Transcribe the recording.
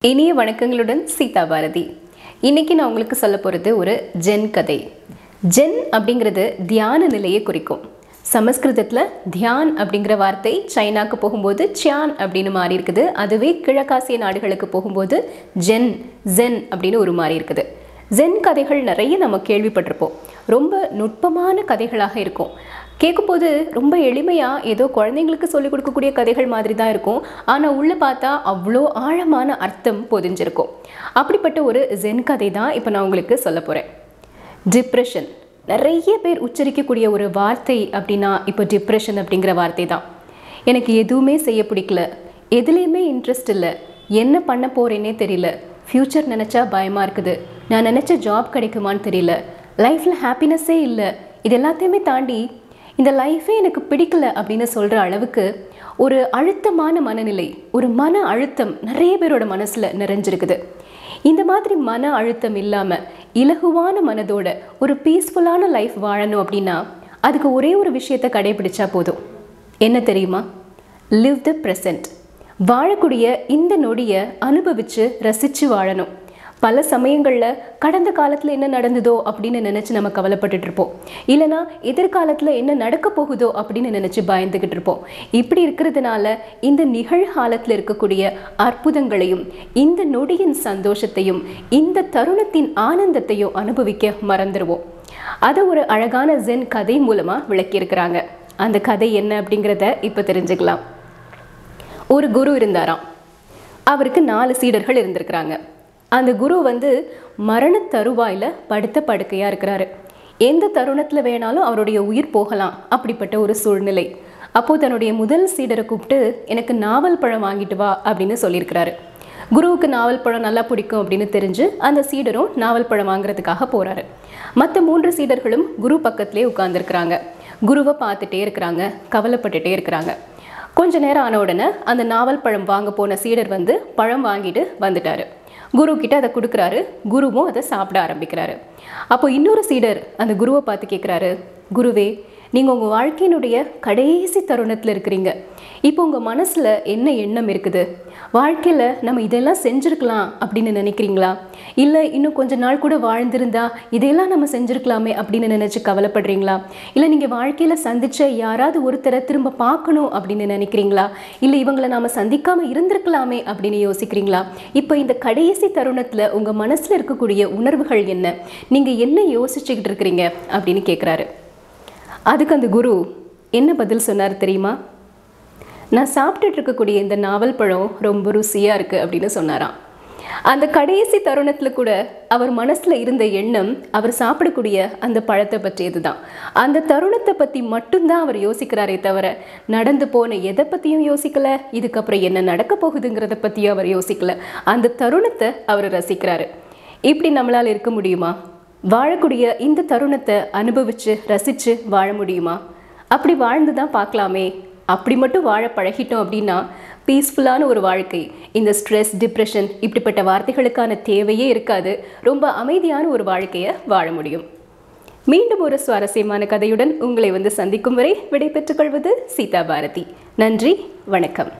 இனிய வணக்கங்களுடன் சீதா பாரதி இன்னைக்கு நான் உங்களுக்கு சொல்ல போகிறது ஒரு ஜென் கதை ஜென் அப்படிங்கிறது தியான நிலையை குறிக்கும் சமஸ்கிருதத்தில் தியான் அப்படிங்கிற வார்த்தை சைனாக்கு போகும்போது சியான் அப்படின்னு மாறி இருக்குது அதுவே கிழக்காசிய நாடுகளுக்கு போகும்போது ஜென் ஜென் அப்படின்னு ஒரு மாறி இருக்குது ஜென் கதைகள் நிறைய நம்ம கேள்விப்பட்டிருப்போம் ரொம்ப நுட்பமான கதைகளாக இருக்கும் கேட்கும்போது ரொம்ப எளிமையாக ஏதோ குழந்தைங்களுக்கு சொல்லிக் கொடுக்கக்கூடிய கதைகள் மாதிரி தான் இருக்கும் ஆனால் உள்ளே பார்த்தா அவ்வளோ ஆழமான அர்த்தம் பொதிஞ்சிருக்கும் அப்படிப்பட்ட ஒரு ஜென் கதை தான் இப்போ நான் உங்களுக்கு சொல்ல போகிறேன் டிப்ரெஷன் நிறைய பேர் உச்சரிக்கக்கூடிய ஒரு வார்த்தை அப்படின்னா இப்போ டிப்ரெஷன் அப்படிங்கிற வார்த்தை தான் எனக்கு எதுவுமே செய்ய பிடிக்கல எதுலேயுமே இன்ட்ரெஸ்ட் இல்லை என்ன பண்ண போகிறேனே தெரியல ஃப்யூச்சர் நினச்சா பயமாக இருக்குது நான் நினச்ச ஜாப் கிடைக்குமான்னு தெரியல லைஃப்பில் ஹாப்பினஸ்ஸே இல்லை இது எல்லாத்தையுமே தாண்டி இந்த லைஃபே எனக்கு பிடிக்கல அப்படின்னு சொல்கிற அளவுக்கு ஒரு அழுத்தமான மனநிலை ஒரு மன அழுத்தம் நிறைய பேரோட மனசில் நிறைஞ்சிருக்குது இந்த மாதிரி மன அழுத்தம் இல்லாமல் இலகுவான மனதோட ஒரு பீஸ்ஃபுல்லான லைஃப் வாழணும் அப்படின்னா அதுக்கு ஒரே ஒரு விஷயத்தை கடைபிடிச்சா போதும் என்ன தெரியுமா லிவ் த ப்ரெசன்ட் வாழக்கூடிய இந்த நொடியை அனுபவித்து ரசித்து வாழணும் பல சமயங்களில் கடந்த காலத்தில் என்ன நடந்ததோ அப்படின்னு நினச்சி நம்ம கவலைப்பட்டுட்டு இருப்போம் இல்லைனா எதிர்காலத்தில் என்ன நடக்க போகுதோ அப்படின்னு நினச்சி பயந்துக்கிட்டு இருப்போம் இப்படி இருக்கிறதுனால இந்த நிகழ்காலத்தில் இருக்கக்கூடிய அற்புதங்களையும் இந்த நொடியின் சந்தோஷத்தையும் இந்த தருணத்தின் ஆனந்தத்தையும் அனுபவிக்க மறந்துடுவோம் அதை ஒரு அழகான ஜென் கதை மூலமாக விளக்கியிருக்கிறாங்க அந்த கதை என்ன அப்படிங்கிறத இப்போ தெரிஞ்சுக்கலாம் ஒரு குரு இருந்தாராம் அவருக்கு நாலு சீடர்கள் இருந்திருக்கிறாங்க அந்த குரு வந்து மரண தருவாயில் படுத்த படுக்கையாக இருக்கிறாரு எந்த தருணத்தில் வேணாலும் அவருடைய உயிர் போகலாம் அப்படிப்பட்ட ஒரு சூழ்நிலை அப்போது தன்னுடைய முதல் சீடரை கூப்பிட்டு எனக்கு நாவல் பழம் வாங்கிட்டு வா அப்படின்னு சொல்லியிருக்கிறாரு குருவுக்கு நாவல் பழம் நல்லா பிடிக்கும் அப்படின்னு தெரிஞ்சு அந்த சீடரும் நாவல் பழம் வாங்குறதுக்காக போகிறாரு மற்ற மூன்று சீடர்களும் குரு பக்கத்திலே உட்காந்துருக்குறாங்க குருவை பார்த்துட்டே இருக்கிறாங்க கவலைப்பட்டுட்டே இருக்கிறாங்க கொஞ்ச நேரம் ஆன உடனே அந்த நாவல் பழம் வாங்க போன சீடர் வந்து பழம் வாங்கிட்டு வந்துட்டாரு குரு கிட்ட அதை கொடுக்குறாரு குருவும் அதை சாப்பிட ஆரம்பிக்கிறாரு அப்போ இன்னொரு சீடர் அந்த குருவை பார்த்து கேட்குறாரு குருவே நீங்கள் உங்கள் வாழ்க்கையினுடைய கடைசி தருணத்தில் இருக்கிறீங்க இப்போ உங்கள் மனசில் என்ன எண்ணம் இருக்குது வாழ்க்கையில் நம்ம இதெல்லாம் செஞ்சுருக்கலாம் அப்படின்னு நினைக்கிறீங்களா இல்லை இன்னும் கொஞ்ச நாள் கூட வாழ்ந்திருந்தா இதையெல்லாம் நம்ம செஞ்சுருக்கலாமே அப்படின்னு நினச்சி கவலைப்படுறீங்களா இல்லை நீங்கள் வாழ்க்கையில் சந்தித்த யாராவது ஒருத்தரை திரும்ப பார்க்கணும் அப்படின்னு நினைக்கிறீங்களா இல்லை இவங்களை நாம் சந்திக்காமல் இருந்திருக்கலாமே அப்படின்னு யோசிக்கிறீங்களா இப்போ இந்த கடைசி தருணத்தில் உங்கள் மனசில் இருக்கக்கூடிய உணர்வுகள் என்ன நீங்கள் என்ன யோசிச்சுக்கிட்டு இருக்கிறீங்க அப்படின்னு கேட்குறாரு அதுக்கு அந்த குரு என்ன பதில் சொன்னார் தெரியுமா நான் சாப்பிட்டுட்டு இருக்கக்கூடிய இந்த நாவல் பழம் ரொம்ப ருசியாக இருக்குது அப்படின்னு சொன்னாராம் அந்த கடைசி தருணத்தில் கூட அவர் மனசில் இருந்த எண்ணம் அவர் சாப்பிடக்கூடிய அந்த பழத்தை பற்றியது தான் அந்த தருணத்தை பற்றி மட்டும்தான் அவர் யோசிக்கிறாரே தவிர நடந்து போன எதை பற்றியும் யோசிக்கல இதுக்கப்புறம் என்ன நடக்க போகுதுங்கிறத பற்றியும் அவர் யோசிக்கல அந்த தருணத்தை அவர் ரசிக்கிறாரு இப்படி நம்மளால் இருக்க முடியுமா வாழக்கூடிய இந்த தருணத்தை அனுபவித்து ரசித்து வாழ முடியுமா அப்படி வாழ்ந்து தான் பார்க்கலாமே அப்படி மட்டும் வாழ பழகிட்டோம் அப்படின்னா பீஸ்ஃபுல்லான ஒரு வாழ்க்கை இந்த ஸ்ட்ரெஸ் டிப்ரெஷன் இப்படிப்பட்ட வார்த்தைகளுக்கான தேவையே இருக்காது ரொம்ப அமைதியான ஒரு வாழ்க்கையை வாழ முடியும் மீண்டும் ஒரு சுவாரஸ்யமான கதையுடன் உங்களை வந்து சந்திக்கும் வரை விடை பெற்றுக்கொள்வது சீதா பாரதி நன்றி வணக்கம்